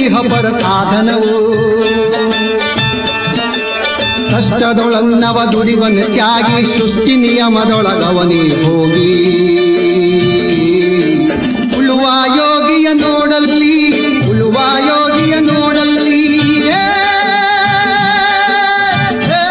ಇಹ ಪರ ಸಾಧನವು ಕಷ್ಟದೊಳನ್ನವ ದುಡಿವನ ತ್ಯಾಗಿ ಸೃಷ್ಟಿ ನಿಯಮದೊಳಗವನೇ ಹೋಗಿ ಉಳುವ ಯೋಗಿಯ ನೋಡಲ್ಲಿ ಉಳುವ ಯೋಗಿಯ ನೋಡಲ್ಲಿ ಏ, ಏ,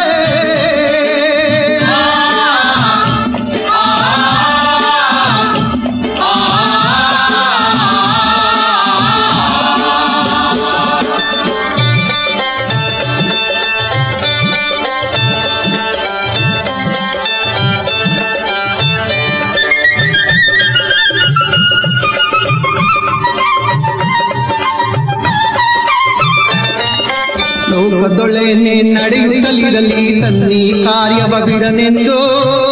ಲೋಕದೊಳೆನೆ ನಡೆಯುತ್ತಲಿರಲಿ ತನ್ನಿ ಕಾರ್ಯವ ಬಿಡನೆಂದು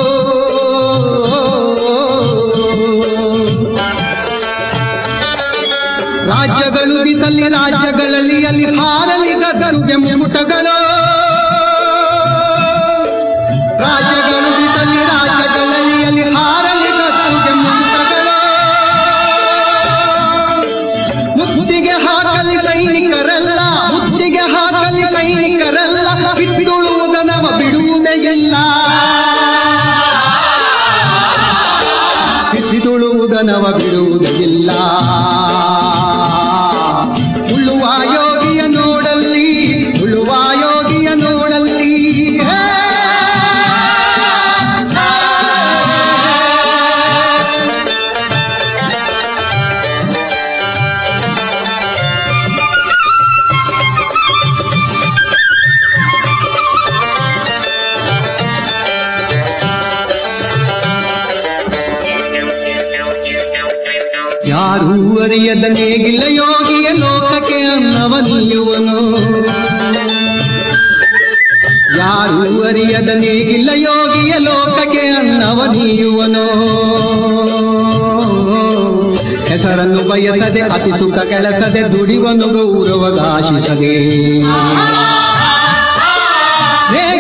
ರಾಜ್ಯಗಳು ತಲ್ಲಿ ರಾಜ್ಯಗಳಲ್ಲಿ ಅಲ್ಲಿ ಹಾರಲಿ ಗದ್ದುಗೆ ಮುಟಗಳು ರಾಜ್ಯಗಳು ತಲ್ಲಿ ರಾಜ್ಯಗಳಲ್ಲಿ ಅಲ್ಲಿ ಹಾರಲಿ ಗದ್ದುಗೆ ಮುಟಗಳು ಮುತ್ತಿಗೆ ಹಾಕಲಿ ಸೈನಿಕರಲ್ಲ ಮುತ್ತಿಗೆ ಹಾಕಲಿ ಸೈನಿಕರಲ್ಲ ಬಿತ್ತುಳುವುದನವ ಬಿಡುವುದೇ ಇಲ್ಲ ಬಿತ್ತುಳುವುದನವ ಬಿಡುವುದೇ ಇಲ್ಲ ಉಳುವ ಯೋಗಿಯ ನೋಡಲ್ಲಿ ಉಳುವ ಯೋಗಿಯ ನೋಡಲ್ಲಿ ಹೇ! ಯಾರೂ ಅರಿಯದ ನೇಗಿಲ್ಲ ಯೋಗಿಯ ಲೋಕಕ್ಕೆ ಅನ್ನವ ನೀಯುವನು ಯಾರೂ ಅರಿಯದ ನೇಗಿಲ್ಲ ಯೋಗಿಯ ಲೋಕಕ್ಕೆ ಅನ್ನವ ನೀಯುವನು ಹೆಸರನ್ನು ಬಯಸದೆ ಅತಿ ಸುಖ ಕೆಲಸದೆ ದುಡಿವನು ಗೌರವಗಾಶಿಸದೆ